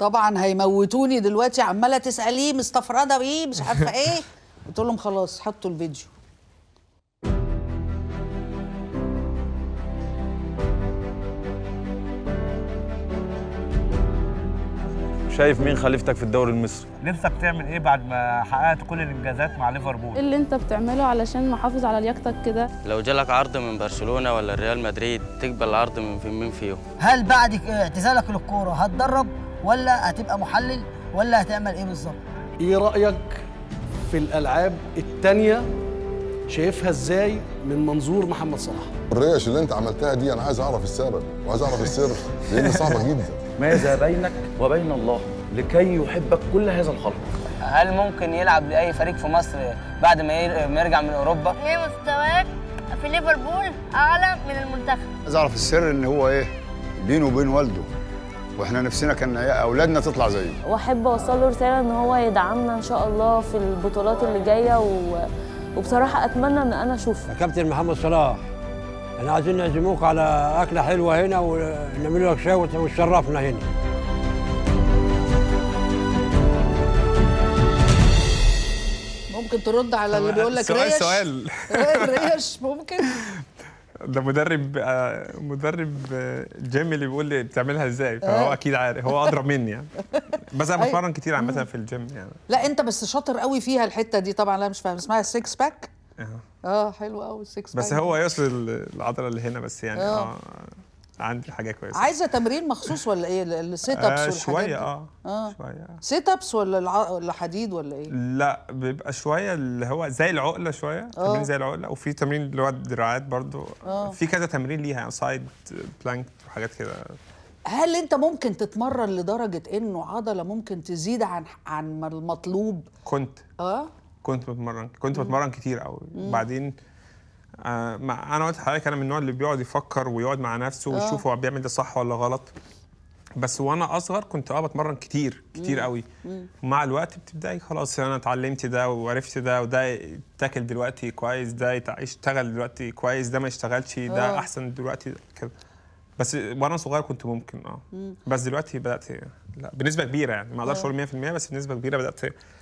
طبعا هيموتوني دلوقتي عماله تساليه مستفرده بايه مش عارفه ايه قلت لهم خلاص حطوا الفيديو شايف مين خليفتك في الدوري المصري نفسك تعمل ايه بعد ما حققت كل الانجازات مع ليفربول ايه اللي انت بتعمله علشان محافظ على لياقتك كده لو جالك عرض من برشلونة ولا ريال مدريد تقبل العرض من في مين فيهم هل بعد اعتزالك للكوره هتدرب ولا هتبقى محلل ولا هتعمل ايه بالظبط ايه رايك في الالعاب التانية شايفها ازاي من منظور محمد صلاح الريش اللي انت عملتها دي انا عايز اعرف السبب وعايز اعرف السر لان صعبه جدا ماذا بينك وبين الله لكي يحبك كل هذا الخلق هل ممكن يلعب لاي فريق في مصر بعد ما يرجع من اوروبا ايه مستواك في ليفربول اعلى من المنتخب عايز اعرف السر ان هو ايه بينه وبين والده واحنا نفسنا كان اولادنا تطلع زيه واحب اوصل له رساله ان هو يدعمنا ان شاء الله في البطولات اللي جايه و... وبصراحه اتمنى ان انا اشوفه يا كابتن محمد صلاح احنا عايزين نعزموك على اكله حلوه هنا ونعمل لك شاي وتشرفنا هنا ممكن ترد على اللي بيقول لك سؤال ريش سؤال ريش ممكن ده مدرب آه، مدرب آه، جيم اللي بيقول لي بتعملها ازاي فهو آه. اكيد عارف هو اضرب مني يعني بس انا أيوة. بتمرن كتير عامه في الجيم يعني لا انت بس شاطر قوي فيها الحته دي طبعا لا مش فاهم اسمها السكس باك آه. اه حلو قوي السكس باك بس هو يوصل العضله اللي هنا بس يعني آه. اه عندي حاجه كويسه عايزه تمرين مخصوص ولا ايه السيت ابس آه والحاجات شويه دي؟ اه اه شويه آه. سيت ابس ولا الع... ولا حديد ولا ايه لا بيبقى شويه اللي هو زي العقله شويه آه. تمرين زي العقله وفي تمرين اللي هو الدراعات برضو آه. في كذا تمرين ليها سايد بلانك وحاجات كده هل انت ممكن تتمرن لدرجه انه عضله ممكن تزيد عن عن المطلوب كنت اه كنت بتمرن كنت بتمرن كتير قوي بعدين آه مع انا قلت لحضرتك انا من النوع اللي بيقعد يفكر ويقعد مع نفسه آه. ويشوف هو بيعمل ده صح ولا غلط بس وانا اصغر كنت اه بتمرن كتير كتير قوي ومع الوقت بتبداي خلاص انا اتعلمت ده وعرفت ده وده يتاكل دلوقتي كويس ده يتع- يشتغل دلوقتي كويس ده ما يشتغلش ده آه. احسن دلوقتي كده بس وانا صغير كنت ممكن اه بس دلوقتي بدات لا بنسبه كبيره يعني ما اقدرش آه. اقول 100% بس بنسبه كبيره بدات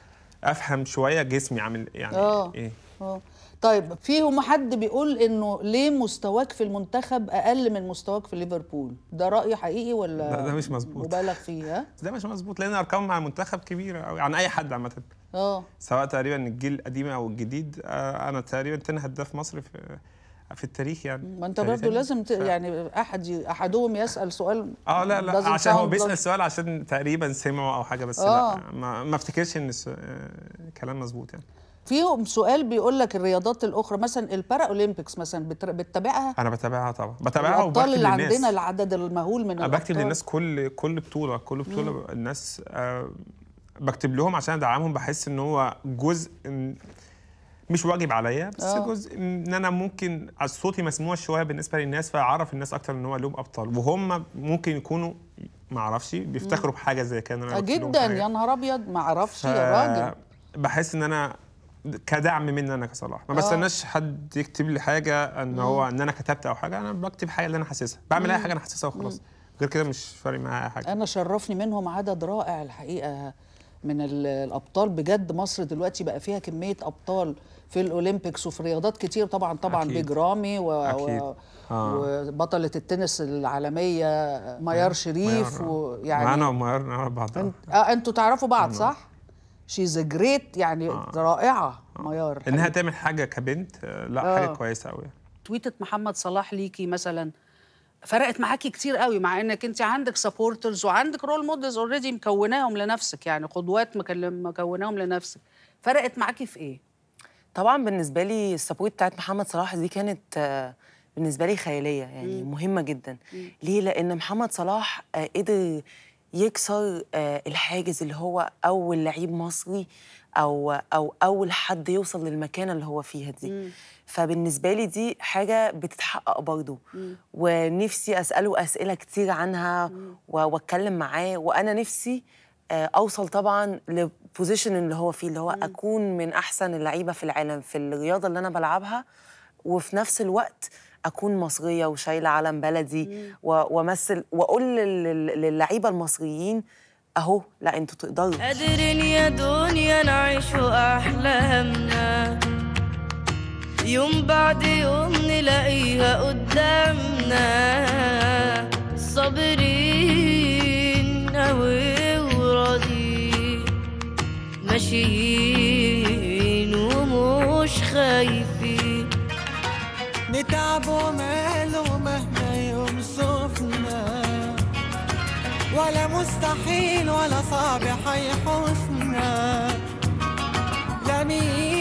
افهم شويه جسمي عامل يعني آه. ايه اه طيب فيهم حد بيقول انه ليه مستواك في المنتخب اقل من مستواك في ليفربول ده راي حقيقي ولا لا، ده مش مظبوط. مبالغ فيه ها ده مش مظبوط لان ارقام مع المنتخب كبيره قوي عن اي حد عامه اه سواء تقريبا الجيل القديم او الجديد آه، انا تقريبا تاني هداف مصر في في التاريخ يعني ما انت تاريخ برضه يعني. لازم ت... ف- يعني احد ي... احدهم يسال سؤال اه لا لا doesn't عشان هو sound بيسال logical. السؤال عشان تقريبا سمعه او حاجه بس آه. لا ما, ما افتكرش ان الس- آه، كلام مظبوط يعني فيهم سؤال بيقول لك الرياضات الاخرى مثلا البارا اولمبيكس مثلا بتر... بتتابعها انا بتابعها طبعا بتابعها الابطال وبكتب اللي للناس عندنا العدد المهول من انا الابطال بكتب للناس كل كل بطوله كل بطوله الناس آه بكتب لهم عشان ادعمهم بحس ان هو جزء م- مش واجب عليا بس آه. جزء ان انا ممكن صوتي مسموع شويه بالنسبه للناس فاعرف الناس اكتر ان هو لهم ابطال وهم ممكن يكونوا ما اعرفش بيفتخروا بحاجه زي كده إن أنا آه بكتب لهم جدا حاجة. يا نهار ابيض ما اعرفش ف- يا راجل بحس ان انا كدعم مني انا كصلاح ما آه. بستناش حد يكتب لي حاجه ان هو ان انا كتبت او حاجه انا بكتب حاجه اللي انا حاسسها بعمل اي حاجه انا حاسسها وخلاص غير كده مش فارق معايا أي حاجه انا شرفني منهم عدد رائع الحقيقه من ال- الابطال بجد مصر دلوقتي بقى فيها كميه ابطال في الاولمبيكس وفي رياضات كتير طبعا طبعا أكيد. بيج رامي و... أكيد. و... آه. وبطله التنس العالميه ميار شريف ميار، آه. ويعني معانا وميار نعرف بعض آه. انت... آه انتوا تعرفوا بعض صح؟ شيز جريت يعني رائعه ميار انها تعمل حاجه كبنت آه، لا آه. حاجه كويسه قوي تويتة محمد صلاح ليكي مثلا فرقت معاكي كتير قوي مع انك انت عندك سبورترز وعندك رول مودلز اوريدي مكوناهم لنفسك يعني قدوات مكل- مكوناهم لنفسك فرقت معاكي في ايه؟ طبعا بالنسبه لي السبورت بتاعت محمد صلاح دي كانت آه، بالنسبه لي خياليه يعني مم. مهمه جدا مم. ليه لان محمد صلاح آه، قدر يكسر آه، الحاجز اللي هو اول لعيب مصري او او اول حد يوصل للمكانه اللي هو فيها دي فبالنسبه لي دي حاجه بتتحقق برضه ونفسي اساله اسئله كتير عنها و- واتكلم معاه وانا نفسي آه، اوصل طبعا للبوزيشن اللي هو فيه اللي هو اكون من احسن اللعيبه في العالم في الرياضه اللي انا بلعبها وفي نفس الوقت اكون مصريه وشايله علم بلدي و- وامثل واقول لل- لل- للعيبه المصريين اهو لا انتوا تقدروا قادرين يا دنيا نعيش أحلامنا يوم بعد يوم نلاقيها قدامنا صابرين أوي وراضيين ماشيين ومش خايفين نتعب وماله مهما يوم شفنا ولا مستحيل ولا صعب حيحوسنا لا مين